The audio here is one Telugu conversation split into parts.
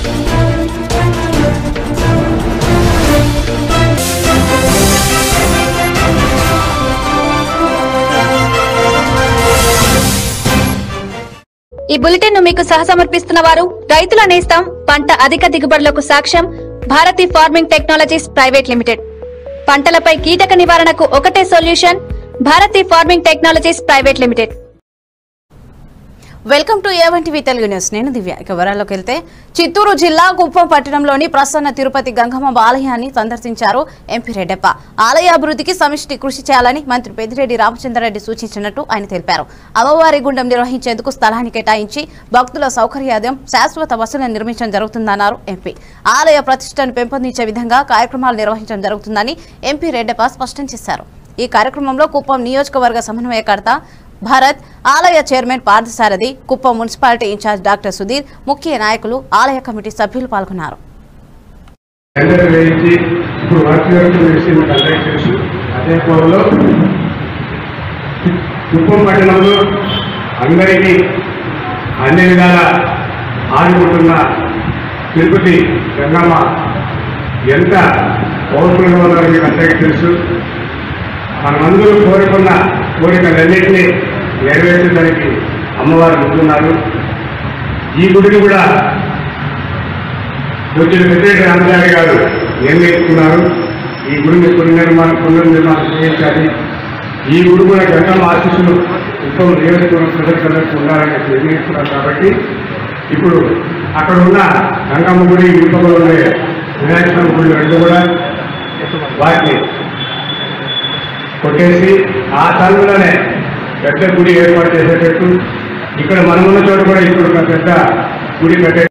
ఈ బులెటిన్ ను మీకు సహసమర్పిస్తున్న వారు రైతుల నేస్తం పంట అధిక దిగుబడులకు సాక్ష్యం Bharati farming technologies private limited పంటలపై కీటక నివారణకు ఒకటే solution Bharati farming technologies private limited welcome to ఏవంటివి తెలుగు న్యూస్ నేను దివ్య ఇక వివరాల్లోకి వెళ్తే చిత్తూరు జిల్లా కుప్పం పట్టణంలోని ప్రసన్న తిరుపతి గంగమ్మ ఆలయాన్ని సందర్శించారు ఎంపీ రెడ్డప్ప ఆలయ అభివృద్ధికి సమిష్టి కృషి చేయాలని మంత్రి పెద్దిరెడ్డి రామచంద్రారెడ్డి సూచించినట్టు ఆయన తెలిపారు అమ్మవారి గుండం నిర్వహించేందుకు స్థలాన్ని కేటాయించి భక్తుల సౌకర్యార్థం శాశ్వత బస్సులను నిర్మించడం జరుగుతుందన్నారు ఎంపీ ఆలయ ప్రతిష్టను పెంపొందించే విధంగా కార్యక్రమాలు నిర్వహించడం జరుగుతుందని ఎంపీ రెడ్డప్ప స్పష్టం చేశారు ఈ కార్యక్రమంలో కుప్పం నియోజకవర్గ సమన్వయకర్త భారత్ ఆలయ chairman Parthasarathi Kuppam municipality incharge doctor Sudhir ముఖ్య నాయకులు ఆలయ కమిటీ సభ్యులు పాల్గొన్నారు టెండర్ వేయించి ఇప్పుడు వర్క్ జరుగుతున్న విషయం మీకు అందరికీ తెలుసు అదే కోవలో కుప్పం పట్టణంలో అందరికీ అన్ని విధాల ఆడుకుంటున్న తిరుపతి గంగమ్మ ఎంత పవర్ఫుల్గా ఉన్నారో మీకు అందరికీ తెలుసు మనమందరూ కోరుకున్న కోరికలన్నింటినీ నెరవేర్చడానికి అమ్మవారు ముందున్నారు ఈ గుడిని కూడా వచ్చిన పెద్ద రామచారి గారు నిర్ణయించుకున్నారు ఈ గుడిని పునర్నిర్మాణం పునర్నిర్మాణం చేయించాలి ఈ గుడి కూడా గంగమ్మ ఆశీస్సులు ఉత్తమ నియోజకవర్గ ప్రజలకు ఉండాలని నిర్ణయించుకున్నారు కాబట్టి ఇప్పుడు అక్కడ ఉన్న గంగమ్మ గుడి ఇంట్లో ఉండే వినాయక స్వామి గుడి రెండు కూడా వాటిని కొట్టేసి ఆ స్థలంలోనే పెద్ద గుడి ఏర్పాటు చేసేటట్టు ఇక్కడ మనమున్న చోట కూడా ఇప్పుడు ఒక పెద్ద గుడి కట్టే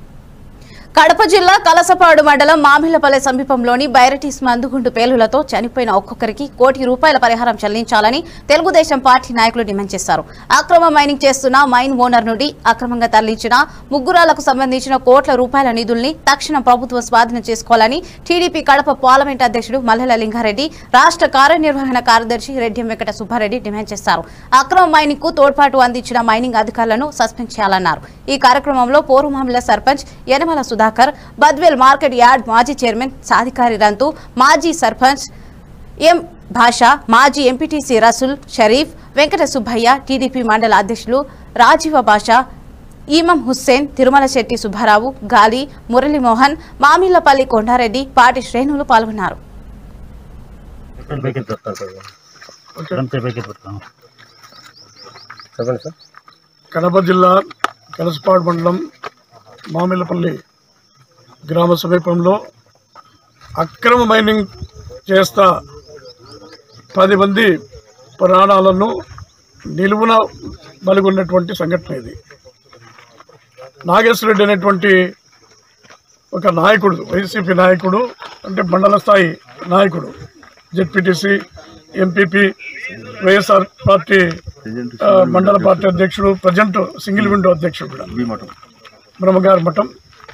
కడప జిల్లా కలసపాడు మండలం మామిళ్లపల్లె సమీపంలోని బైరటీస్ మందుగుండు పేలులతో చనిపోయిన ఒక్కొక్కరికి కోటి రూపాయల పరిహారం చెల్లించాలని తెలుగుదేశం పార్టీ నాయకులు డిమాండ్ చేశారు అక్రమ మైనింగ్ చేస్తున్న మైన్ ఓనర్ నుండి అక్రమంగా తరలించిన ముగ్గురాలకు సంబంధించిన కోట్ల రూపాయల నిధుల్ని తక్షణం ప్రభుత్వం స్వాధీనం చేసుకోవాలని టీడీపీ కడప పార్లమెంట్ అధ్యక్షుడు మల్లెల లింగారెడ్డి రాష్ట్ర కార్యనిర్వహణ కార్యదర్శి రెడ్డి వెంకట సుబ్బారెడ్డి డిమాండ్ చేశారు అక్రమ మైనింగ్ కు తోడ్పాటు అందించిన మైనింగ్ అధికారులను సస్పెండ్ చేయాలన్నారు ఈ కార్యక్రమంలో పోరుమామిల సర్పంచ్ యనమల సుధాకర్ బద్వేల్ మార్కెట్ యార్డ్ మాజీ చైర్మన్ సాధికారి రంతు మాజీ సర్పంచ్ ఎం భాష మాజీ ఎంపీటీసీ రసూల్ షరీఫ్ వెంకట సుబ్బయ్య టీడీపీ మండల అధ్యక్షులు రాజీవ భాష ఈమం హుస్సేన్ తిరుమల శెట్టి సుబ్బారావు గాలి మురళీమోహన్ మామిళ్లపల్లి కొండారెడ్డి పాటి శ్రేణులు పాల్గొన్నారు ప్యాకెట్ పెడతాను సార్ అంతే ప్యాకెట్ పెడతాను చెప్పండి సార్ కడప జిల్లా కలసపాడు మండలం మామిళ్ళపల్లి గ్రామ సమీపంలో అక్రమ మైనింగ్ చేస్తా పది మంది ప్రాణాలను నిలువున బలిగొన్నటువంటి సంఘటన ఇది నాగేశ్వరరెడ్డి అనేటువంటి ఒక నాయకుడు వైసీపీ నాయకుడు అంటే మండల స్థాయి నాయకుడు జెడ్పీటీసీ ఎంపీపీ వైఎస్ఆర్ పార్టీ ఆ, మండల పార్టీ అధ్యక్షుడు ప్రజెంట్ సింగిల్ విండో అధ్యక్షుడు కూడా బ్రహ్మగారి మఠం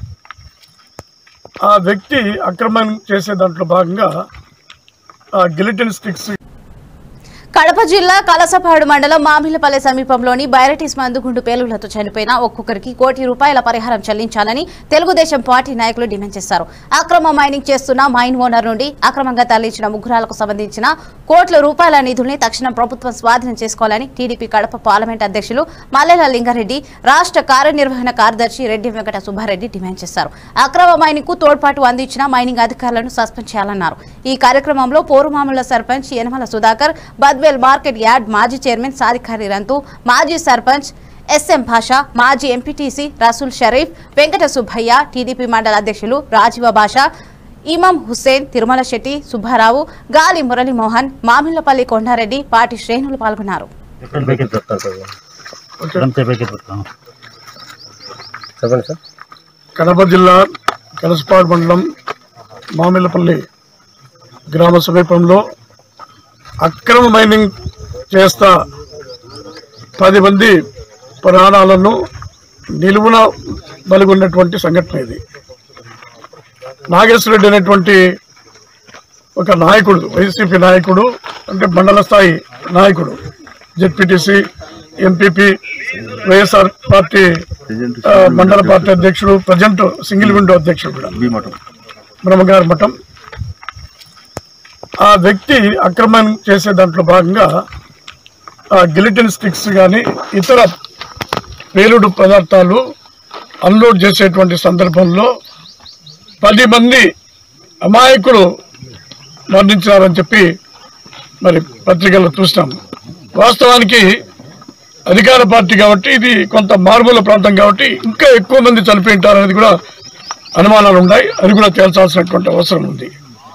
ఆ వ్యక్తి అక్రమం చేసే దాంట్లో భాగంగా ఆ గిలిటిన్ స్టిక్స్ కడప జిల్లా కలసపాడు మండలం మామిళ్లపల్లె సమీపంలోని బైరటిస్ మందుగుండు పేలులతో చనిపోయిన ఒక్కొక్కరికి కోటి రూపాయల పరిహారం చెల్లించాలని తెలుగుదేశం పార్టీ నాయకులు డిమాండ్ చేశారు అక్రమ మైనింగ్ చేస్తున్న మైన్ ఓనర్ నుండి అక్రమంగా తరలించిన ముగ్గురాలకు సంబంధించిన కోట్ల రూపాయల నిధుల్ని తక్షణం ప్రభుత్వం స్వాధీనం చేసుకోవాలని టీడీపీ కడప పార్లమెంట్ అధ్యక్షులు మల్లెల లింగారెడ్డి రాష్ట్ర కార్యనిర్వహణ కార్యదర్శి రెడ్డి వెంకట సుబ్బారెడ్డి డిమాండ్ చేశారు అక్రమ మైనింగ్ కు తోడ్పాటు అందించిన మైనింగ్ అధికారులను సస్పెండ్ చేయాలన్నారు ఈ కార్యక్రమంలో పోరుమాముల సర్పంచ్ యనమల సుధాకర్ బద్వేల్ మార్కెట్ యార్డ్ మాజీ చైర్మన్ సాదిఖారి రంతు మాజీ సర్పంచ్ ఎస్ఎం భాష మాజీ ఎంపీటీసీ రసూల్ షరీఫ్ వెంకట సుబ్బయ్య టీడీపీ మండల అధ్యక్షులు రాజీవ భాష ఇమాం హుస్సేన్ తిరుమల శెట్టి సుబ్బారావు గాలి మురళీమోహన్ మామిళ్లపల్లి కొండారెడ్డి పాటి శ్రేణులు పాల్గొన్నారు ప్యాకెట్ పెడతాను సార్ అంతే ప్యాకెట్ పెడతాను చెప్పండి సార్ కడప జిల్లా కలసపాడు మండలం మామిళ్ళపల్లి గ్రామ సమీపంలో అక్రమ మైనింగ్ చేస్తా పది మంది ప్రాణాలను నిలువున బలిగొన్నటువంటి సంఘటన ఇది నాగేశ్వరరెడ్డి అనేటువంటి ఒక నాయకుడు వైసీపీ నాయకుడు అంటే మండల స్థాయి నాయకుడు జెడ్పీటీసీ ఎంపీపీ వైఎస్ఆర్ పార్టీ ఆ, మండల పార్టీ అధ్యక్షుడు ప్రజెంట్ సింగిల్ విండో అధ్యక్షుడు కూడా బ్రహ్మగారి మఠం ఆ వ్యక్తి అక్రమం చేసే దాంట్లో భాగంగా ఆ గిలిటిన్ స్టిక్స్ కానీ ఇతర పేలుడు పదార్థాలు అన్లోడ్ చేసేటువంటి సందర్భంలో పది మంది అమాయకులు మరణించారని చెప్పి మరి పత్రికల్లో చూస్తాం వాస్తవానికి అధికార పార్టీ కాబట్టి ఇది కొంత మారుమూల ప్రాంతం కాబట్టి ఇంకా ఎక్కువ మంది చనిపోయి ఉంటారు అనేది కూడా అనుమానాలు ఉన్నాయి అది కూడా తేల్చాల్సినటువంటి అవసరం ఉంది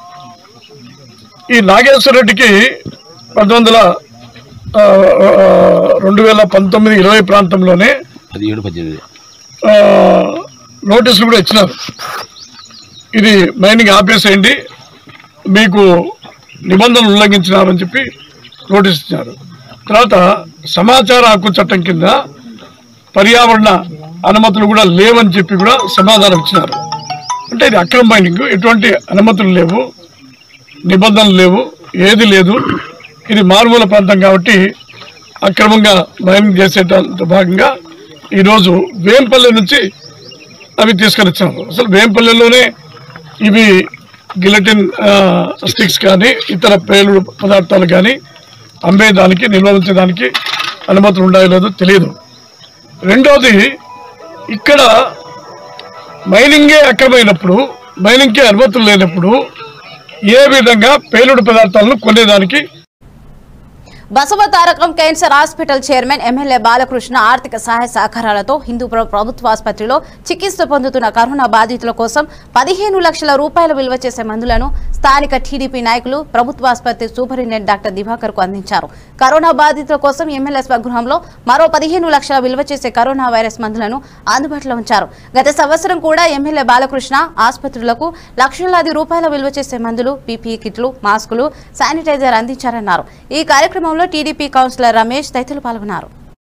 ఈ నాగేశ్వర రెడ్డికి పంతొమ్మిది వందల ఆ, ఆ, రెండు వేల పంతొమ్మిది ఇరవై ప్రాంతంలోనే పదిహేడు పద్దెనిమిది ఆ, నోటీసులు కూడా ఇచ్చినారు ఇది మైనింగ్ ఆపేసేయండి మీకు నిబంధనలు ఉల్లంఘించినారని చెప్పి నోటీస్ ఇచ్చినారు తర్వాత సమాచార హక్కు చట్టం కింద పర్యావరణ అనుమతులు కూడా లేవని చెప్పి కూడా సమాధానం ఇచ్చినారు అంటే ఇది అక్రమ మైనింగ్ ఎటువంటి అనుమతులు లేవు నిబంధనలు లేవు ఏది లేదు ఇది మారుమూల ప్రాంతం కాబట్టి అక్రమంగా మైనింగ్ చేసేట భాగంగా ఈరోజు వేంపల్లి నుంచి అవి తీసుకొని వచ్చారు అసలు వేంపల్లిలోనే ఇవి గిలటిన్ స్టిక్స్ కానీ ఇతర పేలుడు పదార్థాలు కానీ అమ్మేదానికి నిల్వ ఉంచేదానికి అనుమతులు ఉన్నాయో లేదో తెలియదు రెండోది ఇక్కడ మైనింగే అక్రమైనప్పుడు మైనింగ్కే అనుమతులు లేనప్పుడు ఏ విధంగా పేలుడు పదార్థాలను కొనేదానికి Basavatarakam cancer hospital chairman MLA Balakrishna ఆర్థిక సహాయ సహకారాలతో హిందూపురం ప్రభుత్వ ఆసుపత్రిలో చికిత్స పొందుతున్న కరోనా బాధితుల కోసం పదిహేను లక్షల రూపాయల విలువ చేసే మందులను స్థానిక టీడీపీ నాయకులు ప్రభుత్వ ఆసుపత్రి సూపరింటెండెంట్ డాక్టర్ దివాకర్ కు అందించారు కరోనా బాధితుల కోసం ఎమ్మెల్యే స్వగృహంలో మరో పదిహేను లక్షల విలువ చేసే కరోనా వైరస్ మందులను అందుబాటులో ఉంచారు గత సంవత్సరం కూడా ఎమ్మెల్యే బాలకృష్ణ ఆసుపత్రులకు లక్షలాది రూపాయల విలువ చేసే మందులు పీపీ కిట్లు మాస్కులు శానిటైజర్ అందించారన్నారు ఈ కార్యక్రమంలో టీడీపీ కౌన్సిలర్ రమేష్ తదితరులు పాల్గొన్నారు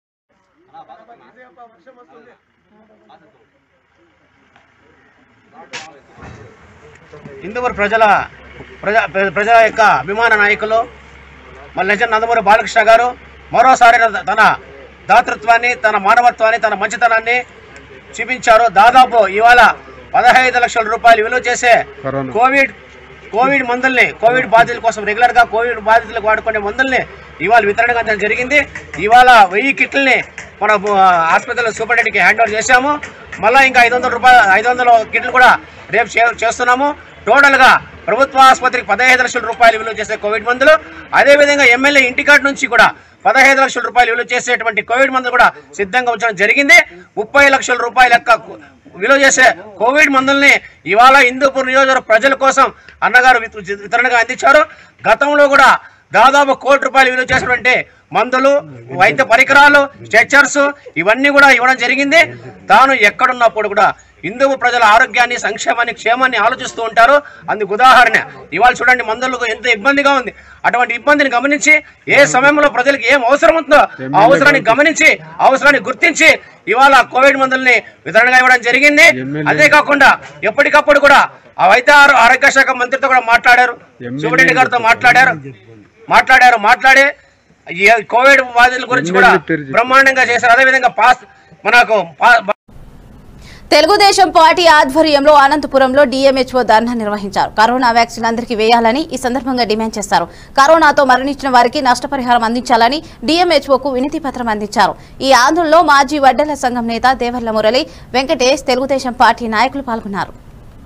హిందూపుర ప్రజల ప్రజా ప్రజల యొక్క అభిమాన నాయకులు మన లెజెండ్ నందమూరి బాలకృష్ణ గారు మరోసారి తన దాతృత్వాన్ని తన మానవత్వాన్ని తన మంచితనాన్ని చూపించారు దాదాపు ఇవాళ పదహైదు లక్షల రూపాయలు విలువ చేసే కోవిడ్ కోవిడ్ మందుల్ని కోవిడ్ బాధితుల కోసం రెగ్యులర్ గా కోవిడ్ బాధితులకు వాడుకునే మందుల్ని ఇవాళ వితరణ అందించడం జరిగింది ఇవాళ వెయ్యి కిట్లని మన ఆ, ఆసుపత్రిలో సూపరింటెండెంట్కి హ్యాండ్ ఓవర్ చేశాము మళ్ళీ ఇంకా ఐదు వందల రూపాయలు ఐదు వందల కిట్లు కూడా రేపు చే- చేస్తున్నాము టోటల్గా ప్రభుత్వ ఆసుపత్రికి పదహైదు లక్షల రూపాయలు విలువ చేసే కోవిడ్ మందులు అదేవిధంగా ఎమ్మెల్యే ఇంటికాడ నుంచి కూడా పదహైదు లక్షల రూపాయలు విలువ చేసేటువంటి కోవిడ్ మందులు కూడా సిద్ధంగా ఉంచడం జరిగింది ముప్పై లక్షల రూపాయల యొక్క విలువ చేసే కోవిడ్ మందుల్ని ఇవాళ హిందూపూర్ నియోజకవర్గ ప్రజల కోసం అన్నగారు విత- వితరణగా అందించారు గతంలో కూడా దాదాపు కోటి రూపాయలు విలువ చేసినటువంటి మందులు వైద్య పరికరాలు స్ట్రెచర్స్ ఇవన్నీ కూడా ఇవ్వడం జరిగింది తాను ఎక్కడున్నప్పుడు కూడా హిందూ ప్రజల ఆరోగ్యాన్ని సంక్షేమాన్ని క్షేమాన్ని ఆలోచిస్తూ ఉంటారు అందుకు ఉదాహరణ ఇవాళ చూడండి మందులకు ఎంత ఇబ్బందిగా ఉంది అటువంటి ఇబ్బందిని గమనించి ఏ సమయంలో ప్రజలకు ఏం అవసరం ఉందో ఆ అవసరాన్ని గమనించి ఆ అవసరాన్ని గుర్తించి ఇవాళ కోవిడ్ మందుల్ని వితరణగా ఇవ్వడం జరిగింది అదే కాకుండా ఎప్పటికప్పుడు కూడా ఆ వైద్య ఆరో- ఆరోగ్య శాఖ మంత్రితో కూడా మాట్లాడారు సూపరింటెండెంట్ గారితో మాట్లాడారు మాట్లాడారు మాట్లాడి ఈ కోవిడ్ బాధితుల గురించి కూడా బ్రహ్మాండంగా చేశారు అదేవిధంగా పాస్ మనకు పా- తెలుగుదేశం పార్టీ ఆధ్వర్యంలో అనంతపురంలో డిఎంహెచ్ఓ ధర్నా నిర్వహించారు కరోనా వ్యాక్సిన్ అందరికీ వేయాలని ఈ సందర్భంగా డిమాండ్ చేశారు కరోనాతో మరణించిన వారికి నష్టపరిహారం అందించాలని డిఎంహెచ్ఓకు వినతి పత్రం అందించారు ఈ ఆందోళనలో మాజీ వడ్డెల సంఘం నేత దేవర్ల మురళి వెంకటేష్ తెలుగుదేశం పార్టీ నాయకులు పాల్గొన్నారు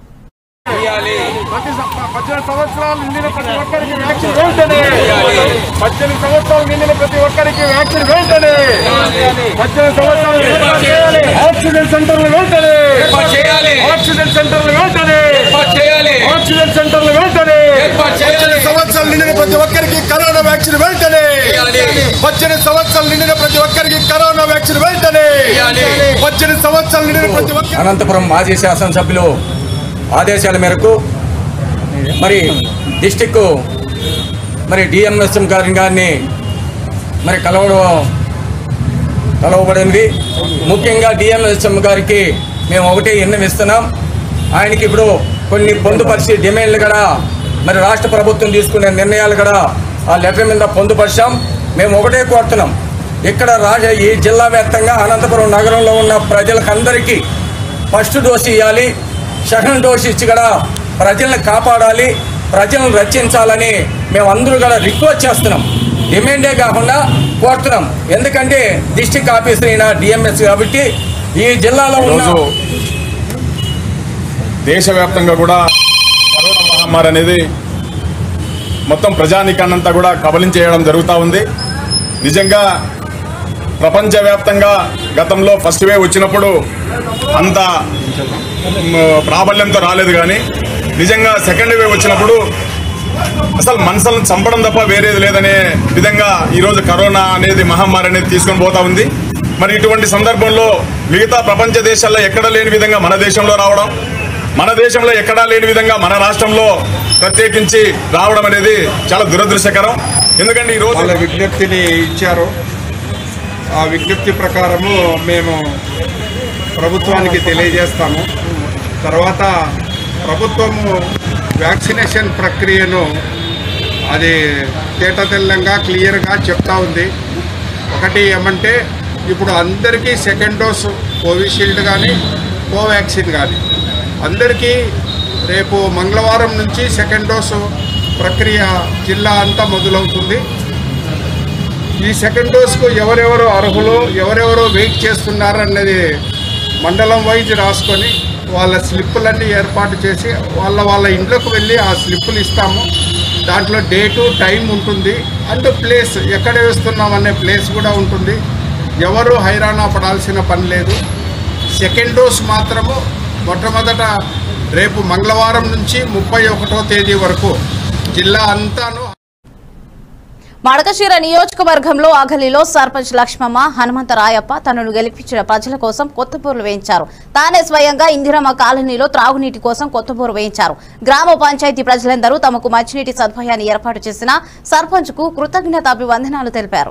పద్దెనిమిది సంవత్సరాలు నిండిన ప్రతి ఒక్కరికి వ్యాక్సిన్ వెంటనే పద్దెనిమిది సంవత్సరాలు నిండిన ప్రతి ఒక్కరికి వ్యాక్సిన్ వెంటనే పద్దెనిమిది సంవత్సరాలు చేయాలి ఆక్సిజన్ సెంటర్లు వెంటనే ఆక్సిజన్ సెంటర్లు వెంటనే ఆక్సిజన్ సెంటర్లు వెంటనే పద్దెనిమిది సంవత్సరాలు నిండిన ప్రతి ఒక్కరికి కరోనా వ్యాక్సిన్ వెంటనే పద్దెనిమిది సంవత్సరాలు నిండిన ప్రతి ఒక్కరికి కరోనా వ్యాక్సిన్ వెంటనే పద్దెనిమిది సంవత్సరాలు నిండిన ప్రతి ఒక్కరికి అనంతపురం మాజీ శాసనసభ్యులు ఆదేశాల మేరకు మరి డిస్టిక్ మరి డిఎంఎస్ఎం గారి గారిని మరి కలవడం కలవబడింది ముఖ్యంగా డిఎంఎస్ఎం గారికి మేము ఒకటే విన్నవిస్తున్నాం ఆయనకి ఇప్పుడు కొన్ని పొందుపరిచి డిమాండ్లు కూడా మరి రాష్ట్ర ప్రభుత్వం తీసుకునే నిర్ణయాలు కూడా ఆ లెటర్ మీద పొందుపరిచాం మేము ఒకటే కోరుతున్నాం ఇక్కడ రాజ ఈ జిల్లా వ్యాప్తంగా అనంతపురం నగరంలో ఉన్న ప్రజలకందరికీ ఫస్ట్ డోసు ఇవ్వాలి సెకండ్ డోసు ఇచ్చి కూడా ప్రజల్ని కాపాడాలి ప్రజలను రక్షించాలని మేమందరూ కూడా రిక్వెస్ట్ చేస్తున్నాం డిమాండే కాకుండా కోరుతున్నాం ఎందుకంటే డిస్టిక్ ఆఫీసర్ అయిన డిఎంఎస్ కాబట్టి ఈ జిల్లాలో ఉన్న ఈరోజు దేశవ్యాప్తంగా కూడా కరోనా మహమ్మారి అనేది మొత్తం ప్రజానికాన్నంతా కూడా కబలించేయడం జరుగుతూ ఉంది నిజంగా ప్రపంచవ్యాప్తంగా గతంలో ఫస్ట్ వేవ్ వచ్చినప్పుడు అంత మ్, ప్రాబల్యంతో రాలేదు కానీ నిజంగా సెకండ్ వేవ్ వచ్చినప్పుడు అసలు మనుషులను చంపడం తప్ప వేరేది లేదనే విధంగా ఈరోజు కరోనా అనేది మహమ్మారి అనేది తీసుకొని పోతా ఉంది మరి ఇటువంటి సందర్భంలో మిగతా ప్రపంచ దేశాల్లో ఎక్కడ లేని విధంగా మన దేశంలో రావడం మన దేశంలో ఎక్కడా లేని విధంగా మన రాష్ట్రంలో ప్రత్యేకించి రావడం అనేది చాలా దురదృష్టకరం ఎందుకంటే ఈ రోజు వాళ్ళ విజ్ఞప్తిని ఇచ్చారు ఆ విజ్ఞప్తి ప్రకారము మేము ప్రభుత్వానికి తెలియజేస్తాము తర్వాత ప్రభుత్వము వ్యాక్సినేషన్ ప్రక్రియను అది తేటతెల్లంగా క్లియర్గా చెప్తా ఉంది ఒకటి ఏమంటే ఇప్పుడు అందరికీ సెకండ్ డోసు కోవిషీల్డ్ కానీ కోవాక్సిన్ కానీ అందరికీ రేపు మంగళవారం నుంచి సెకండ్ డోసు ప్రక్రియ జిల్లా అంతా మొదలవుతుంది ఈ సెకండ్ డోస్కు ఎవరెవరు అర్హులు ఎవరెవరు వెయిట్ చేస్తున్నారు అన్నది మండలం వైజ్ రాసుకొని వాళ్ళ స్లిప్పులన్నీ ఏర్పాటు చేసి వాళ్ళ వాళ్ళ ఇంట్లోకి వెళ్ళి ఆ స్లిప్పులు ఇస్తాము దాంట్లో డేటు టైం ఉంటుంది అండ్ ప్లేస్ ఎక్కడ వేస్తున్నాం అనే ప్లేస్ కూడా ఉంటుంది ఎవరు హైరాణ పడాల్సిన పని లేదు సెకండ్ డోస్ మాత్రము మొట్టమొదట రేపు మంగళవారం నుంచి ముప్పై ఒకటో తేదీ వరకు జిల్లా అంతాను మడకశిర నియోజకవర్గంలో అగలిలో సర్పంచ్ లక్ష్మమ్మ హనుమంతరాయప్ప తనను గెలిపించిన ప్రజల కోసం కొత్త బోర్లు వేయించారు తానే స్వయంగా ఇందిరమ్మ కాలనీలో త్రాగునీటి కోసం కొత్త బోరు వేయించారు గ్రామ పంచాయతీ ప్రజలందరూ తమకు మంచినీటి సదుపాయాన్ని ఏర్పాటు చేసిన సర్పంచ్ కు కృతజ్ఞత అభివందనాలు తెలిపారు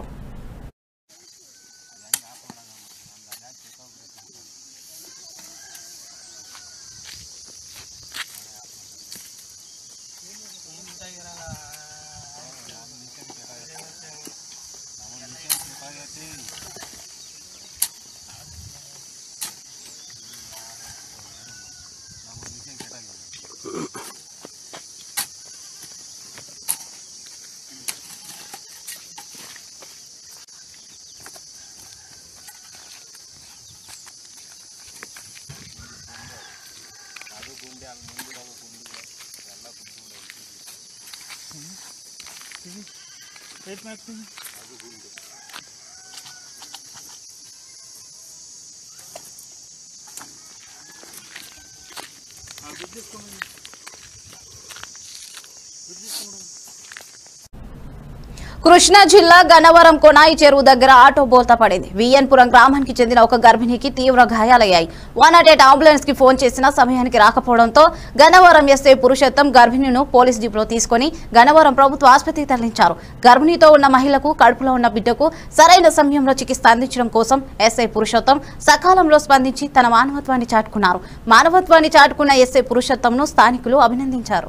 కృష్ణా జిల్లా గన్నవరం కొనాయి చెరువు దగ్గర ఆటో బోల్తా పడింది విఎన్పురం గ్రామానికి చెందిన ఒక గర్భిణికి తీవ్ర గాయాలయ్యాయి వన్ నాట్ ఎయిట్ అంబులెన్స్ కి ఫోన్ చేసినా సమయానికి రాకపోవడంతో గన్నవరం ఎస్ఐ పురుషోత్తం గర్భిణిను పోలీస్ జీపులో తీసుకుని గన్నవరం ప్రభుత్వ ఆసుపత్రికి తరలించారు గర్భిణితో ఉన్న మహిళకు కడుపులో ఉన్న బిడ్డకు సరైన సమయంలో చికిత్స అందించడం కోసం ఎస్ఐ పురుషోత్తం సకాలంలో స్పందించి తన మానవత్వాన్ని చాటుకున్నారు మానవత్వాన్ని చాటుకున్న ఎస్ఐ పురుషోత్తంను స్థానికులు అభినందించారు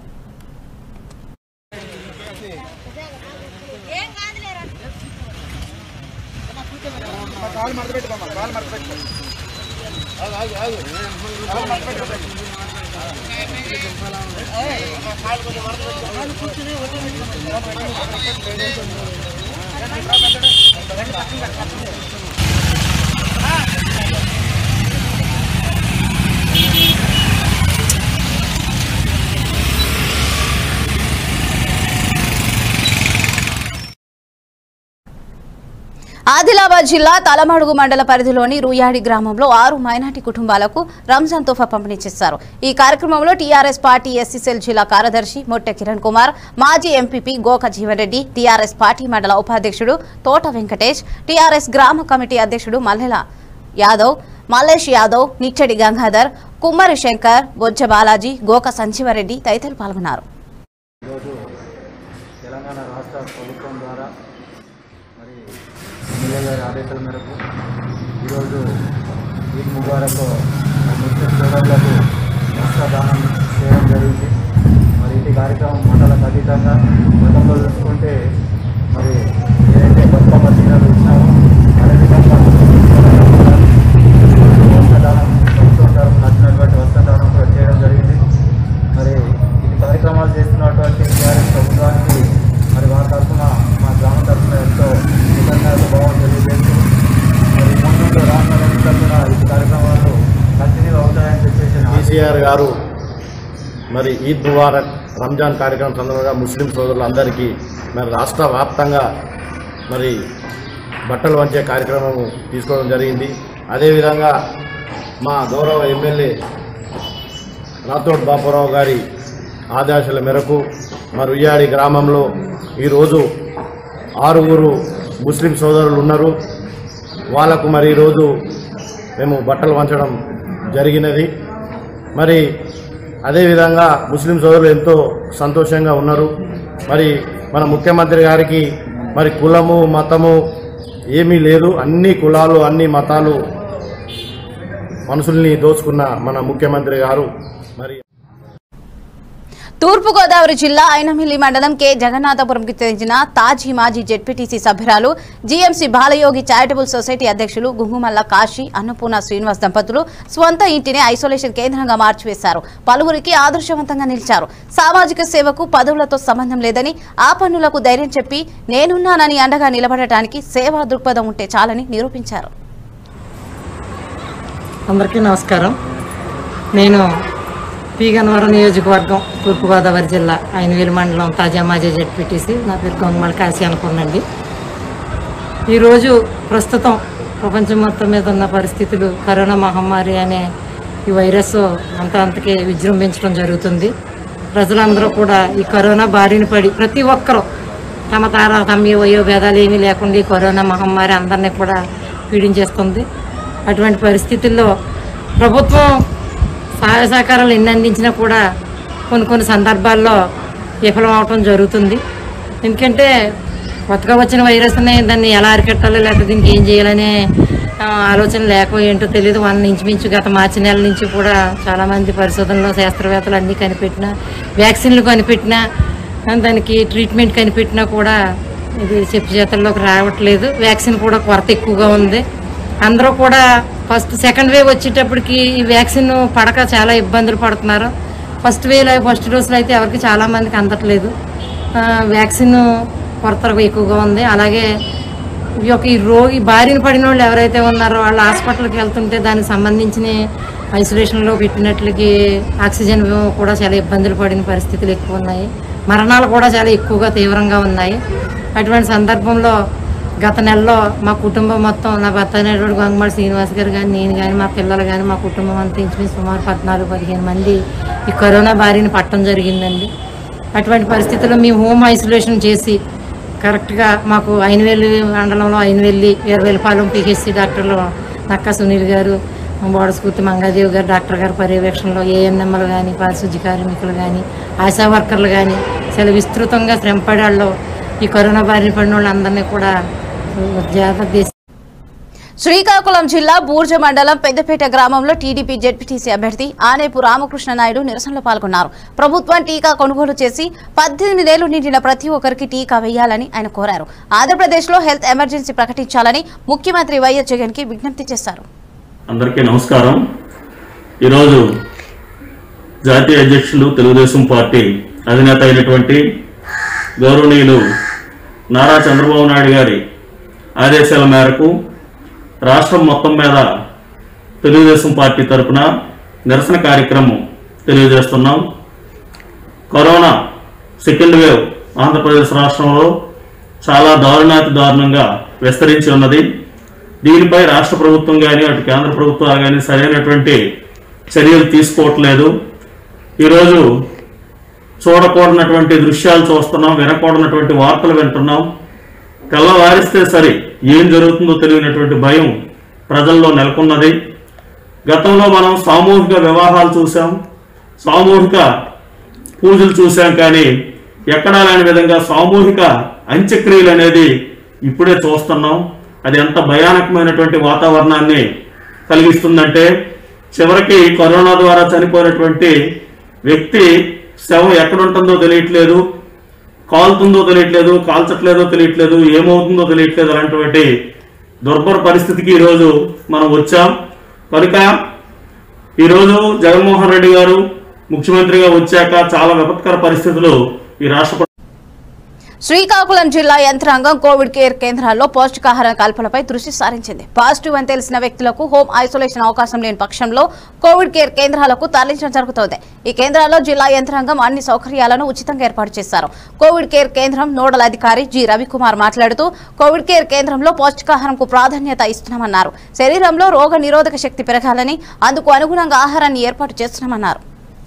ఆదిలాబాద్ జిల్లా తలమడుగు మండల పరిధిలోని రూయాడి గ్రామంలో ఆరు మైనార్టీ కుటుంబాలకు రంజాన్ తోఫా పంపిణీ చేశారు ఈ కార్యక్రమంలో టీఆర్ఎస్ పార్టీ ఎస్సీసెల్ జిల్లా కార్యదర్శి మొట్టె కిరణ్ కుమార్ మాజీ MPP Goka Jeevan Reddy TRS party మండల ఉపాధ్యక్షుడు తోట వెంకటేష్ టీఆర్ఎస్ గ్రామ కమిటీ అధ్యక్షుడు మల్లెల యాదవ్ మల్లేష్ యాదవ్ నిచ్చడి గంగాధర్ కుమ్మరి శంకర్ బొజ్జ బాలాజీ గోక సంజీవరెడ్డి తదితరులు పాల్గొన్నారు ఈరోజు తెలంగాణ రాష్ట్ర ప్రభుత్వం ద్వారా మరి ఎమ్మెల్యే గారి ఆదేశాల మేరకు ఈరోజు ఈద్ ముబారక్ ముస్లిం సోదరులకు వస్త్రదానం చేయడం జరిగింది మరి ఇది కార్యక్రమం మండలకు అతీతంగా గతంలో చూసుకుంటే మరి ఏదైతే బతుకమ్మ చీరలు ఇచ్చినామో కేసీఆర్ గారు మరి ఈద్ ముబారక్ రంజాన్ కార్యక్రమం సందర్భంగా ముస్లిం సోదరులందరికీ మరి రాష్ట్ర వ్యాప్తంగా మరి బట్టలు వంచే కార్యక్రమం తీసుకోవడం జరిగింది అదేవిధంగా మా గౌరవ ఎమ్మెల్యే రాథోడ్ బాపురావు గారి ఆదేశాల మేరకు మా రుయ్యాడి గ్రామంలో ఈరోజు ఆరుగురు ముస్లిం సోదరులు ఉన్నారు వాళ్ళకు మరి ఈరోజు మేము బట్టలు వంచడం జరిగినది మరి అదేవిధంగా ముస్లిం సోదరులు ఎంతో సంతోషంగా ఉన్నారు మరి మన ముఖ్యమంత్రి గారికి మరి కులము మతము ఏమీ లేదు అన్ని కులాలు అన్ని మతాలు మనుషుల్ని దోచుకున్న మన ముఖ్యమంత్రి గారు మరి తూర్పుగోదావరి జిల్లా ఐనమిల్లి మండలం కె జగన్నాథపురంకి చెందిన తాజీ మాజీ జెడ్పీటీసీ సభ్యురాలు జీఎంసీ బాలయోగి చారిటబుల్ సొసైటీ అధ్యక్షులు గుంగుమల్ల కాశీ అన్నపూర్ణ శ్రీనివాస్ దంపతులు స్వంత ఇంటిని ఐసోలేషన్ కేంద్రంగా మార్చివేశారు పలువురికి ఆదర్శవంతంగా నిలిచారు సామాజిక సేవకు పదవులతో సంబంధం లేదని ఆ పనులకు ధైర్యం చెప్పి నేనున్నానని అండగా నిలబడటానికి సేవా దృక్పథం ఉంటే చాలని నిరూపించారు అందరికీ నమస్కారం నేను పి గన్నవరం నియోజకవర్గం తూర్పుగోదావరి జిల్లా ఐనవేలు మండలం తాజా మాజీ జెడ్పీటీసీ నా పేరు గొంగమల కాశీ అనుకున్నాండి ఈరోజు ప్రస్తుతం ప్రపంచం మొత్తం మీద ఉన్న పరిస్థితులు కరోనా మహమ్మారి అనే ఈ వైరస్ అంత అంతకి విజృంభించడం జరుగుతుంది ప్రజలందరూ కూడా ఈ కరోనా బారిన పడి ప్రతి ఒక్కరూ తమ తార తమ వయో భేదాలు ఏమీ లేకుండా ఈ కరోనా మహమ్మారి అందరినీ కూడా పీడించేస్తుంది అటువంటి పరిస్థితుల్లో ప్రభుత్వం సహాయ సహకారాలు ఎన్ని అందించినా కూడా కొన్ని కొన్ని సందర్భాల్లో విఫలం అవటం జరుగుతుంది ఎందుకంటే కొత్తగా వచ్చిన వైరస్ని దాన్ని ఎలా అరికట్టాలో లేకపోతే దీనికి ఏం చేయాలనే ఆ, ఆలోచన లేక ఏంటో తెలియదు వన్ ఇంచుమించు గత మార్చి నెల నుంచి కూడా చాలామంది పరిశోధనలో శాస్త్రవేత్తలు అన్నీ కనిపెట్టినా వ్యాక్సిన్లు కనిపెట్టినా ఆ, దానికి ట్రీట్మెంట్ కనిపెట్టినా కూడా ఇది చెప్పు చేతుల్లోకి రావట్లేదు వ్యాక్సిన్ కూడా కొరత ఎక్కువగా ఉంది అందరూ కూడా ఫస్ట్ సెకండ్ వేవ్ వచ్చేటప్పటికి ఈ వ్యాక్సిన్ పడక చాలా ఇబ్బందులు పడుతున్నారు ఫస్ట్ వేవ్ ఫస్ట్ డోసులు అయితే ఎవరికి చాలా మందికి అందట్లేదు ఆ, వ్యాక్సిన్ కొరత ఎక్కువగా ఉంది అలాగే ఈ యొక్క ఈ రోగి బారిన పడిన వాళ్ళు ఎవరైతే ఉన్నారో వాళ్ళు హాస్పిటల్కి వెళ్తుంటే దానికి సంబంధించిన ఐసోలేషన్లో పెట్టినట్లకి ఆక్సిజన్ కూడా చాలా ఇబ్బందులు పడిన పరిస్థితులు ఎక్కువ ఉన్నాయి మరణాలు కూడా చాలా ఎక్కువగా తీవ్రంగా ఉన్నాయి అటువంటి సందర్భంలో గత నెలలో మా కుటుంబం మొత్తం నా భర్త అనేటువంటి గంగమాడి శ్రీనివాస్ గారు కానీ నేను కానీ మా పిల్లలు కానీ మా కుటుంబం అంతా ఇంచుమించు సుమారు పద్నాలుగు పదిహేను మంది ఈ కరోనా బారిన పట్టడం జరిగిందండి అటువంటి పరిస్థితుల్లో మేము హోమ్ ఐసోలేషన్ చేసి కరెక్ట్గా మాకు ఐనవేలు మండలంలో ఐనవెల్లి వీరవేలపాలెం పిహెచ్సి డాక్టర్లు నక్కా సునీల్ గారు బోడస్ఫూర్తి మంగాదేవి గారు డాక్టర్ గారి పర్యవేక్షణలో ఏఎన్ఎంలు కానీ పారిశుద్ధ్య కార్మికులు కానీ ఆశా వర్కర్లు కానీ చాలా విస్తృతంగా శ్రమపడే వాళ్ళు ఈ కరోనా బారిన పడిన వాళ్ళందరినీ కూడా జాగ్రత్త చేసి శ్రీకాకుళం జిల్లా బూర్జ మండలం పెద్దపేట గ్రామంలో టీడీపీ జెడ్పీటీసీ అభ్యర్థి ఆనేపు రామకృష్ణ నాయుడు నిరసనలో పాల్గొన్నారు ప్రభుత్వం టీకా కొనుగోలు చేసి పద్దెనిమిదేళ్లు నిండిన ప్రతి ఒక్కరికి టీకా వేయాలని ఆయన కోరారు ఆంధ్రప్రదేశ్లో హెల్త్ ఎమర్జెన్సీ ప్రకటించాలని ముఖ్యమంత్రి వైఎస్ జగన్ కి విజ్ఞప్తి చేశారు అందరికీ నమస్కారం ఈరోజు జాతీయ అధ్యక్షులు తెలుగుదేశం పార్టీ అధినేత అయినటువంటి గౌరవనీయులు నారా చంద్రబాబు నాయుడు గారి ఆదేశాల మేరకు రాష్ట్రం మొత్తం మీద తెలుగుదేశం పార్టీ తరపున నిరసన కార్యక్రమం తెలియజేస్తున్నాం కరోనా సెకండ్ వేవ్ ఆంధ్రప్రదేశ్ రాష్ట్రంలో చాలా దారుణాతి దారుణంగా విస్తరించి ఉన్నది దీనిపై రాష్ట్ర ప్రభుత్వం కానీ అటు కేంద్ర ప్రభుత్వాలు కానీ సరైనటువంటి చర్యలు తీసుకోవట్లేదు ఈరోజు చూడకూడనటువంటి దృశ్యాలు చూస్తున్నాం వినకూడనటువంటి వార్తలు వింటున్నాం తెల్లవారిస్తే సరి ఏం జరుగుతుందో తెలియనటువంటి భయం ప్రజల్లో నెలకొన్నది గతంలో మనం సామూహిక వివాహాలు చూసాం సామూహిక పూజలు చూసాం కానీ ఎక్కడా లేని విధంగా సామూహిక అంత్యక్రియలు అనేది ఇప్పుడే చూస్తున్నాం అది ఎంత భయానకమైనటువంటి వాతావరణాన్ని కలిగిస్తుందంటే చివరికి కరోనా ద్వారా చనిపోయినటువంటి వ్యక్తి శవం ఎక్కడుంటుందో తెలియట్లేదు కాలుతుందో తెలియట్లేదు కాల్చట్లేదో తెలియట్లేదు ఏమవుతుందో తెలియట్లేదు అలాంటి దుర్భర పరిస్థితికి ఈరోజు మనం వచ్చాం కనుక ఈరోజు జగన్మోహన్ రెడ్డి గారు ముఖ్యమంత్రిగా వచ్చాక చాలా విపత్కర పరిస్థితులు ఈ రాష్ట్ర శ్రీకాకుళం జిల్లా యంత్రాంగం కోవిడ్ కేర్ కేంద్రాల్లో పౌష్టికాహార కల్పనపై దృష్టి సారించింది పాజిటివ్ అని తెలిసిన వ్యక్తులకు హోం ఐసోలేషన్ అవకాశం లేని పక్షంలో కోవిడ్ కేర్ కేంద్రాలకు తరలించడం జరుగుతోంది ఈ కేంద్రాల్లో జిల్లా యంత్రాంగం అన్ని సౌకర్యాలను ఉచితంగా ఏర్పాటు చేశారు కోవిడ్ కేర్ కేంద్రం నోడల్ అధికారి జి రవికుమార్ మాట్లాడుతూ కోవిడ్ కేర్ కేంద్రంలో పౌష్టికాహారంకు ప్రాధాన్యత ఇస్తున్నామన్నారు శరీరంలో రోగ నిరోధక శక్తి పెరగాలని అందుకు అనుగుణంగా ఆహారాన్ని ఏర్పాటు చేస్తున్నామన్నారు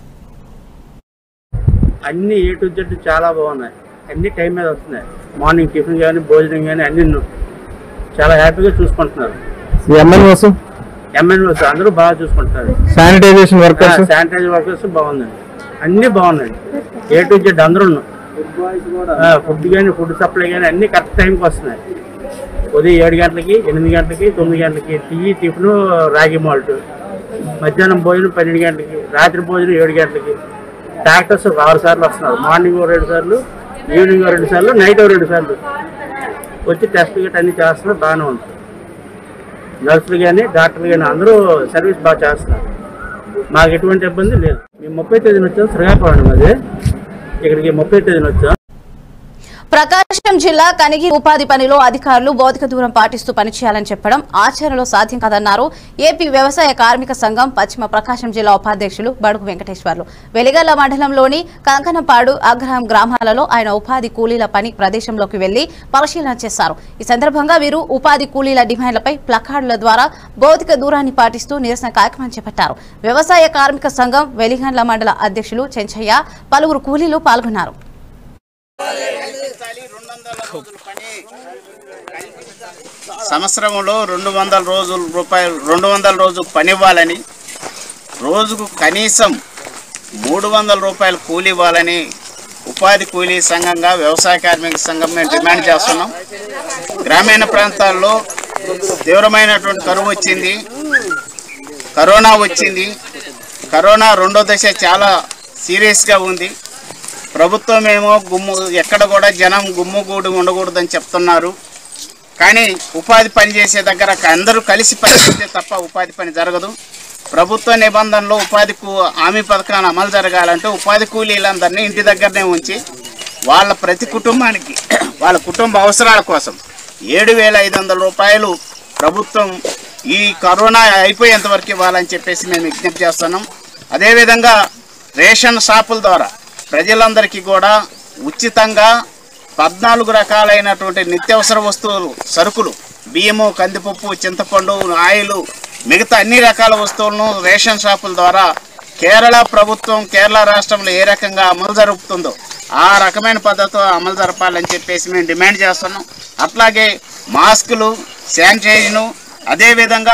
అన్ని ఏ టు జెడ్ చాలా బాగున్నాయి అన్ని టైం మీద వస్తున్నాయి మార్నింగ్ టిఫిన్ కానీ భోజనం కానీ అన్ని చాలా హ్యాపీగా చూసుకుంటున్నారు ఎంఎన్ఓస్ ఎంఎన్ఓస్ అందరూ బాగా చూసుకుంటున్నారు శానిటైజేషన్ వర్కర్స్ శానిటైజర్ వర్కర్స్ బాగుందండి అన్ని బాగున్నాయి ఏ టు జెడ్ అందరూ ఫుడ్ కానీ ఫుడ్ సప్లై కానీ అన్ని కరెక్ట్ టైంకి వస్తున్నాయి ఉదయం ఏడు గంటలకి ఎనిమిది గంటలకి తొమ్మిది గంటలకి టీ టిఫిన్ రాగి మాల్ట్ మధ్యాహ్నం భోజనం పన్నెండు గంటలకి రాత్రి భోజనం ఏడు గంటలకి డాక్టర్స్ ఒక ఆరు సార్లు వస్తున్నారు మార్నింగ్ ఓ రెండు సార్లు ఈవినింగ్ ఓ రెండు సార్లు నైట్ ఓ రెండు సార్లు వచ్చి టెస్ట్ గట్రా అన్ని చేస్తున్నారు బాగానే ఉంది నర్సులు కానీ డాక్టర్లు కానీ అందరూ సర్వీస్ బాగా చేస్తున్నారు మాకు ఎటువంటి ఇబ్బంది లేదు మేము ముప్పై తేదీన వచ్చాం శ్రీకాకుళం అది ఇక్కడికి ముప్పై తేదీన వచ్చాం ప్రకాశం జిల్లా కనిగి ఉపాధి పనిలో అధికారులు భౌతిక దూరం పాటిస్తూ పనిచేయాలని చెప్పడం ఆచరణలో సాధ్యం కాదన్నారు ఏపీ వ్యవసాయ కార్మిక సంఘం పశ్చిమ ప్రకాశం జిల్లా ఉపాధ్యక్షులు బడుగు వెంకటేశ్వర్లు వెలిగల్ల మండలంలోని కంకనపాడు అగ్రహం గ్రామాలలో ఆయన ఉపాధి కూలీల పని ప్రదేశంలోకి వెళ్లి పరిశీలన చేశారు ఈ సందర్భంగా వీరు ఉపాధి కూలీల డిమాండ్లపై ప్లకార్డుల ద్వారా భౌతిక దూరాన్ని పాటిస్తూ నిరసన కార్యక్రమం చేపట్టారు వ్యవసాయ కార్మిక సంఘం వెలిగండ్ల మండల అధ్యక్షులు చెంచయ్య పలువురు కూలీలు పాల్గొన్నారు సంవత్సరంలో రెండు వందల రోజుల రూపాయలు రెండు వందల రోజు పని ఇవ్వాలని రోజుకు కనీసం మూడు వందల రూపాయలు కూలి ఇవ్వాలని ఉపాధి కూలీ సంఘంగా వ్యవసాయ కార్మిక సంఘం మేము డిమాండ్ చేస్తున్నాం గ్రామీణ ప్రాంతాల్లో తీవ్రమైనటువంటి కరువు వచ్చింది కరోనా వచ్చింది కరోనా రెండో దశ చాలా సీరియస్గా ఉంది ప్రభుత్వం ఏమో గుమ్ము ఎక్కడ కూడా జనం గుమ్ముగూడు ఉండకూడదని చెప్తున్నారు కానీ ఉపాధి పని చేసే దగ్గర అందరూ కలిసి పనిచేస్తే తప్ప ఉపాధి పని జరగదు ప్రభుత్వ నిబంధనలు ఉపాధి కూ- హామీ పథకాన్ని అమలు జరగాలంటే ఉపాధి కూలీలందరినీ ఇంటి దగ్గరనే ఉంచి వాళ్ళ ప్రతి కుటుంబానికి వాళ్ళ కుటుంబ అవసరాల కోసం ఏడు వేల ఐదు వందల రూపాయలు ప్రభుత్వం ఈ కరోనా అయిపోయేంత వరకు ఇవ్వాలని చెప్పేసి మేము విజ్ఞప్తి చేస్తున్నాం అదేవిధంగా రేషన్ షాపుల ద్వారా ప్రజలందరికీ కూడా ఉచితంగా పద్నాలుగు రకాలైనటువంటి నిత్యావసర వస్తువులు సరుకులు బియ్యము కందిపప్పు చింతపండు ఆయిల్ మిగతా అన్ని రకాల వస్తువులను రేషన్ షాపుల ద్వారా కేరళ ప్రభుత్వం కేరళ రాష్ట్రంలో ఏ రకంగా అమలు జరుపుతుందో ఆ రకమైన పద్ధతితో అమలు జరపాలని చెప్పేసి మేము డిమాండ్ చేస్తున్నాం అట్లాగే మాస్కులు శానిటైజర్ను అదేవిధంగా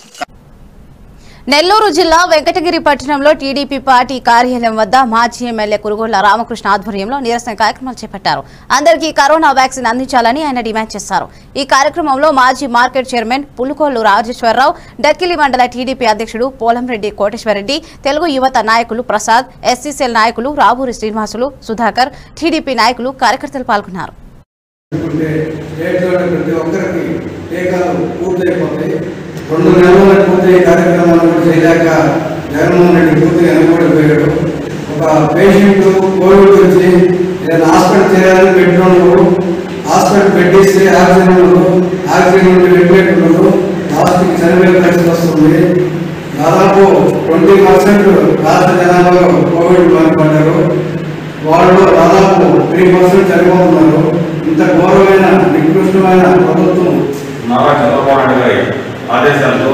నెల్లూరు జిల్లా వెంకటగిరి పట్టణంలో టీడీపీ పార్టీ కార్యాలయం వద్ద మాజీ ఎమ్మెల్యే కురుగోళ్ల రామకృష్ణ ఆధ్వర్యంలో నిరసన కార్యక్రమాలు చేపట్టారు అందరికీ కరోనా వ్యాక్సిన్ అందించాలని ఆయన డిమాండ్ చేశారు ఈ కార్యక్రమంలో మాజీ మార్కెట్ చైర్మన్ పులుకోళ్లు రాజేశ్వరరావు డక్కిలి మండల టీడీపీ అధ్యక్షుడు పోలంరెడ్డి కోటేశ్వరరెడ్డి తెలుగు యువత నాయకులు ప్రసాద్ ఎస్సీసీఎల్ నాయకులు రాబూరి శ్రీనివాసులు సుధాకర్ టీడీపీ నాయకులు కార్యకర్తలు పాల్గొన్నారు ఉంటే స్టేట్లోని ప్రతి ఒక్కరికి టీకాలు పూర్తయిపోతాయి రెండు నెలల పూర్తయ్యే కార్యక్రమాలు చేయలేక జగన్మోహన్ రెడ్డి పూర్తిగా వెనకబడిపోయాడు ఒక పేషెంట్ కోవిడ్ వచ్చి ఏదైనా హాస్పిటల్ చేయాలని పెట్టుకున్నాడు హాస్పిటల్ పెట్టేస్తే ఆక్సిజన్ ఉండదు ఆక్సిజన్ ఉంటే వెంటిలేటర్ ఉండదు లాస్ట్కి చనిపోయే పరిస్థితి వస్తుంది దాదాపు ట్వంటీ పర్సెంట్ రాష్ట్ర జనాభాలో కోవిడ్ బాధపడ్డారు వాళ్ళు దాదాపు త్రీ పర్సెంట్ చనిపోతున్నారు ఇంత ఘోరమైన నికృష్టమైన ప్రభుత్వం నారా చంద్రబాబు నాయుడు గారి ఆదేశాలతో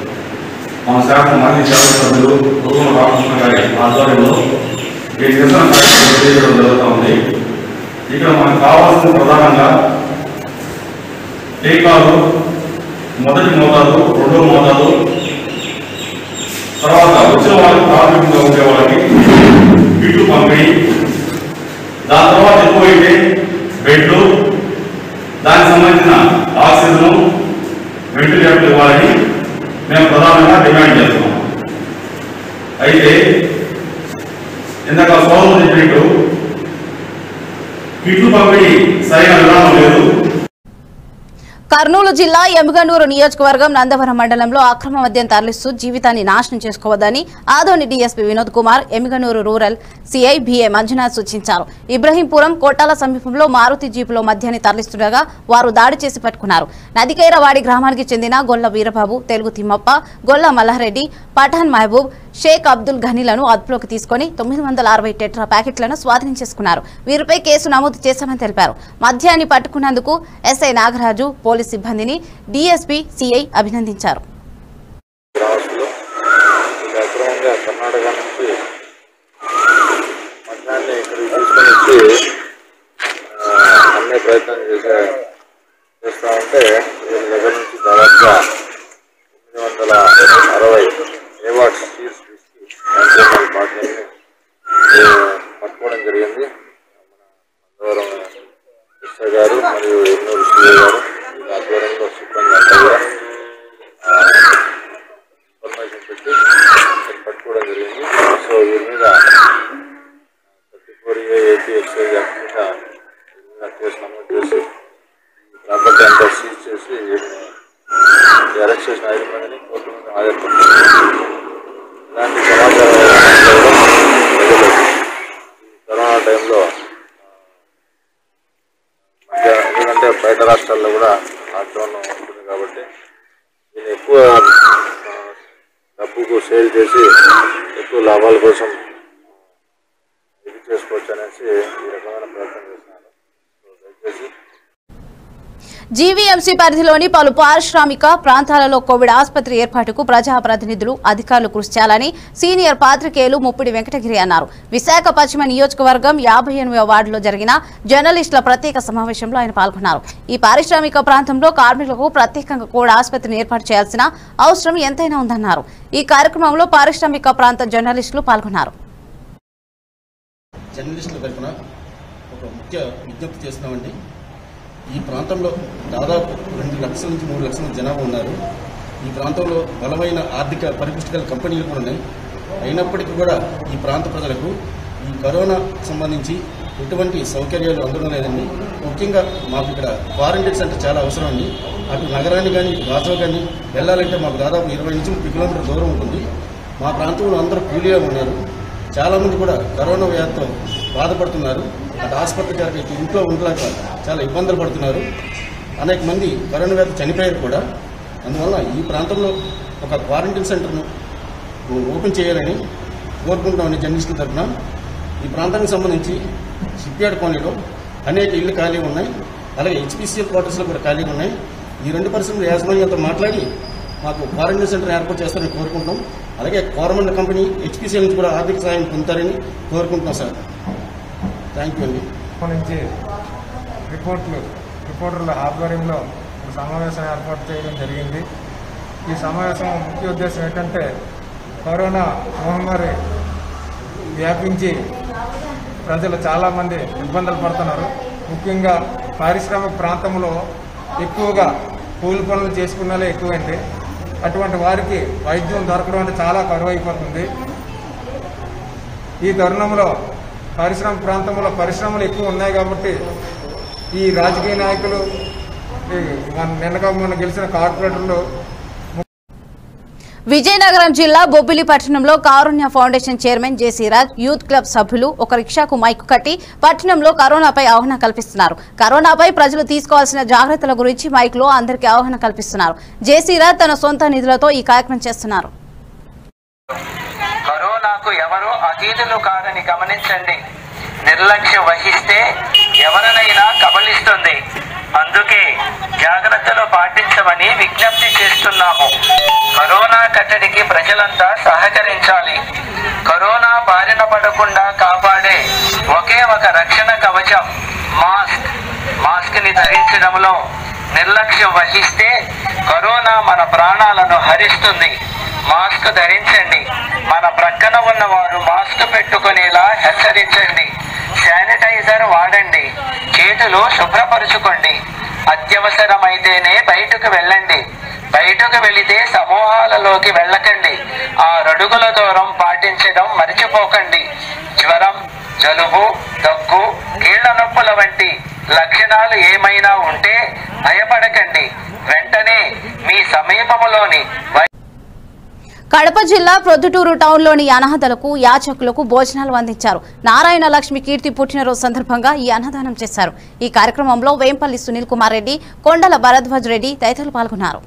మన శాసన మాజీ శాసనసభ్యులు గురువుల రామకృష్ణ గారి ఆధ్వర్యంలో ఈ నిరసన కార్యక్రమం చేయడం జరుగుతూ ఉంది ఇక్కడ మనకు కావాల్సిన ప్రధానంగా టీకాలు మొదటి మోతాదు రెండో మోతాదు తర్వాత వచ్చిన వాళ్ళకి ప్రాథమికంగా ఉండే వాళ్ళకి కిట్లు పంపిణీ దాని తర్వాత ఎక్కువైతే బెడ్లు దానికి సంబంధించిన ఆక్సిజన్ వెంటిలేటర్లు ఇవ్వాలని మేము ప్రధానంగా డిమాండ్ చేస్తున్నాం అయితే ఇందాక సోదరులు చెప్పినట్టు కిట్లు పంపిణీ సరైన విధానం లేదు కర్నూలు జిల్లా ఎముగనూరు నియోజకవర్గం నందవరం మండలంలో అక్రమ మద్యం తరలిస్తూ జీవితాన్ని నాశనం చేసుకోవద్దని Adoni DSP Vinod Kumar Yemmiganur rural CI B A Manjunath సూచించారు ఇబ్రహీంపురం కోటాల సమీపంలో మారుతి జీపులో మద్యాన్ని తరలిస్తుండగా వారు దాడి చేసి పట్టుకున్నారు నదికైరవాడి గ్రామానికి చెందిన గొల్ల వీరబాబు తెలుగు తిమ్మప్ప గొల్ల మల్లారెడ్డి పఠాన్ మహబూబ్ షేక్ అబ్దుల్ ఘనీలను అదుపులోకి తీసుకుని తొమ్మిది వందల అరవై టెట్రా ప్యాకెట్లను స్వాధీనం చేసుకున్నారు వీరిపై కేసు నమోదు చేశామని తెలిపారు మద్యాన్ని పట్టుకున్నందుకు ఎస్ఐ నాగరాజు పోలీస్ సిబ్బందిని డీఎస్పీ సిఐ అభినందించారు గ్రామస్తులు ఇది అక్రమంగా కర్ణాటక నుంచి మద్యాన్ని ఇక్కడికి తీసుకొని వచ్చి ఆ, అమ్మే ప్రయత్నం చేసే చేస్తూ ఉంటే వీళ్ళ దగ్గర నుంచి దాదాపుగా తొమ్మిది వందల అరవై ఏవాట్స్ చీజ్ విస్కీ నైన్టీన్ బాటిల్ని పట్టుకోవడం జరిగింది మన నందవరం ఎస్ఐ గారు మరియు ఎన్నూరు సిఐ గారు వీళ్ళ ఆధ్వర్యంలో సిబ్బంది అంతా కూడా ఆ, ఇన్ఫర్మేషన్ పెట్టి ఇక్కడ పట్టుకోవడం జరిగింది సో వీరి మీద thirty four A eighty excise act కింద వీరి మీద కేసు నమోదు చేసి ప్రాపర్టీ అంతా సీజ్ చేసి వీరిని అరెస్ట్ చేసిన ఐదు మందిని కోర్టు ముందు హాజరుపడుతున్నారు ఇలాంటి సమాచారం ఏదైనా ఉంటే కూడా ప్రజలు ఈ కరోనా టైంలో మధ్య ఎందుకంటే బయట రాష్ట్రాల్లో కూడా లాక్డౌన్ ఉంటుంది కాబట్టి దీన్ని ఎక్కువ ఆ, డబ్బుకు సేల్ చేసి ఎక్కువ లాభాల కోసం ఇది చేసుకోవచ్చు అనేసి ఈ రకమైన ప్రయత్నం చేస్తున్నారు సో దయచేసి జీవీఎంసీ పరిధిలోని పలు పారిశ్రామిక ప్రాంతాలలో కోవిడ్ ఆసుపత్రి ఏర్పాటుకు ప్రజాప్రతినిధులు అధికారులు కృషి చేయాలని సీనియర్ పాత్రికేయులు ముప్పిడి వెంకటగిరి అన్నారు విశాఖ పశ్చిమ నియోజకవర్గం యాభై ఎనిమిదవ వార్డులో జరిగిన జర్నలిస్టుల ప్రత్యేక సమావేశంలో ఆయన పాల్గొన్నారు ఈ పారిశ్రామిక ప్రాంతంలో కార్మికులకు ప్రత్యేకంగా కోవిడ్ ఆసుపత్రిని ఏర్పాటు చేయాల్సిన అవసరం ఎంతైనా ఉందన్నారు ఈ కార్యక్రమంలో పారిశ్రామిక ప్రాంత జర్నలిస్టులు పాల్గొన్నారు జర్నలిస్టుల తరఫున ఒక ముఖ్య విజ్ఞప్తి చేస్తున్నామండి ఈ ప్రాంతంలో దాదాపు రెండు లక్షల నుంచి మూడు లక్షల మంది జనాభా ఉన్నారు ఈ ప్రాంతంలో బలమైన ఆర్థిక పరిపుష్టి గల కంపెనీలు కూడా ఉన్నాయి అయినప్పటికీ కూడా ఈ ప్రాంత ప్రజలకు ఈ కరోనా సంబంధించి ఎటువంటి సౌకర్యాలు అందడం లేదండి ముఖ్యంగా మాకు ఇక్కడ క్వారంటైన్ సెంటర్ చాలా అవసరం అండి అటు నగరాన్ని కానీ ఇటు రాజువ కానీ వెళ్ళాలంటే మాకు దాదాపు ఇరవై నుంచి ముప్పై కిలోమీటర్ల దూరం ఉంటుంది మా ప్రాంతంలో అందరూ కూలీగా ఉన్నారు చాలామంది కూడా కరోనా వ్యాధితో బాధపడుతున్నారు అటు ఆసుపత్రి గారికి ఇటు ఇంట్లో ఉండలేక చాలా ఇబ్బందులు పడుతున్నారు అనేక మంది కరోనా వ్యాధి చనిపోయారు కూడా అందువల్ల ఈ ప్రాంతంలో ఒక క్వారంటైన్ సెంటర్ను ఓపెన్ చేయాలని కోరుకుంటామని జర్నలిస్టుల తరఫున ఈ ప్రాంతానికి సంబంధించి షిప్యార్డ్ కాలనీలో అనేక ఇళ్ళు ఖాళీ ఉన్నాయి అలాగే హెచ్పిసిఎల్ క్వార్టర్స్లో కూడా ఖాళీ ఉన్నాయి ఈ రెండు పరిశ్రమల యాజమాన్యంతో మాట్లాడి మాకు క్వారంటైన్ సెంటర్ ఏర్పాటు చేస్తారని కోరుకుంటాం అలాగే కోరమండల కంపెనీ హెచ్పిసిఎల్ నుంచి కూడా ఆర్థిక సాయం పొందుతారని కోరుకుంటున్నాం సార్ థ్యాంక్ యూ అండి నుంచి రిపోర్ట్లు రిపోర్టర్ల ఆధ్వర్యంలో ఒక సమావేశం ఏర్పాటు చేయడం జరిగింది ఈ సమావేశం ముఖ్య ఉద్దేశం ఏంటంటే కరోనా మహమ్మారి వ్యాపించి ప్రజలు చాలామంది ఇబ్బందులు పడుతున్నారు ముఖ్యంగా పారిశ్రామిక ప్రాంతంలో ఎక్కువగా కూలి పనులు చేసుకున్న వాళ్ళే ఎక్కువండి అటువంటి వారికి వైద్యం దొరకడం అంటే చాలా కరువు అయిపోతుంది ఈ తరుణంలో పారిశ్రామిక ప్రాంతంలో పరిశ్రమలు ఎక్కువ ఉన్నాయి కాబట్టి ఈ రాజకీయ నాయకులు ఈ మన నిన్నగా మొన్న గెలిచిన కార్పొరేటర్లు విజయనగరం జిల్లా బొబ్బిలి పట్టణంలో కారుణ్య ఫౌండేషన్ చైర్మన్ జేసీరాజ్ యూత్ క్లబ్ సభ్యులు ఒక రిక్షాకు మైకు కట్టి పట్టణంలో కరోనాపై అవగాహన కల్పిస్తున్నారు కరోనాపై ప్రజలు తీసుకోవాల్సిన జాగ్రత్తల గురించి మైక్ లో అందరికీ అవగాహన కల్పిస్తున్నారు జేసీరాజ్ తన సొంత నిధులతో ఈ కార్యక్రమం చేస్తున్నారు కరోనాకు ఎవరు అతీతులు కాదని గమనించండి నిర్లక్ష్యం వహిస్తే ఎవరినైనా కబలిస్తుంది అందుకే జాగ్రత్తలు పాటించమని విజ్ఞప్తి చేస్తున్నాము కరోనా కట్టడికి ప్రజలంతా సహకరించాలి కరోనా బారిన పడకుండా కాపాడే ఒకే ఒక రక్షణ కవచం మాస్క్ మాస్క్ ని ధరించడంలో నిర్లక్ష్యం వహిస్తే కరోనా మన ప్రాణాలను హరిస్తుంది మాస్క్ ధరించండి మన ప్రక్కన ఉన్న వారు మాస్క్ పెట్టుకునేలా హెచ్చరించండి శానిటైజర్ వాడండి చేతులు శుభ్రపరుచుకోండి అత్యవసరమైతేనే బయటకు వెళ్ళండి బయటకు వెళితే సమూహాలలోకి వెళ్ళకండి ఆ రడుగుల దూరం పాటించడం మర్చిపోకండి జ్వరం జలుబు దగ్గు కీళ్ల నొప్పుల వంటి లక్షణాలు ఏమైనా ఉంటే భయపడకండి వెంటనే మీ సమీపంలోని వై- కడప జిల్లా ప్రొద్దుటూరు టౌన్లోని అనాథలకు యాచకులకు భోజనాలు అందించారు నారాయణ లక్ష్మి కీర్తి పుట్టినరోజు సందర్భంగా ఈ అన్నదానం చేశారు ఈ కార్యక్రమంలో వేంపల్లి సునీల్ కుమార్ రెడ్డి కొండల భరద్వాజ్ రెడ్డి తదితరులు పాల్గొన్నారు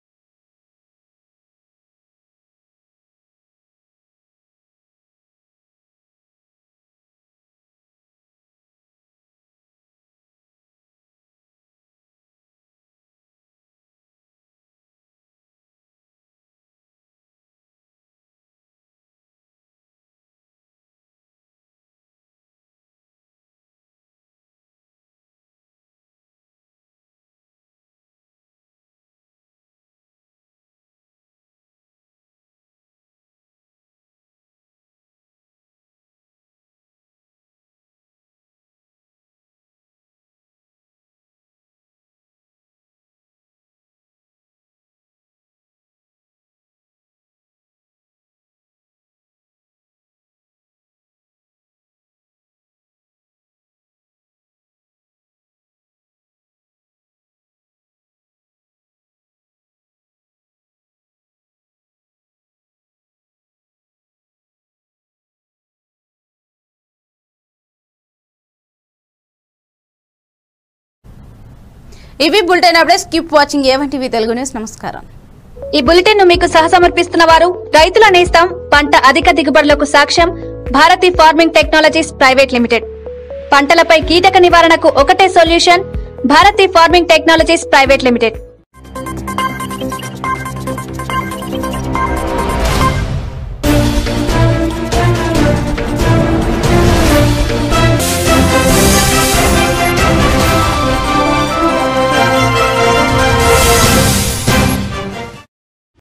ఇవి bulletin updates keep watching A one TV Telugu news నమస్కారం ఈ బులెటిన్ ను మీకు సహసమర్పిస్తున్న వారు రైతుల నేస్తం పంట అధిక దిగుబడులకు సాక్ష్యం Bharati farming technologies private limited పంటలపై కీటక నివారణకు ఒకటే solution Bharati farming technologies private limited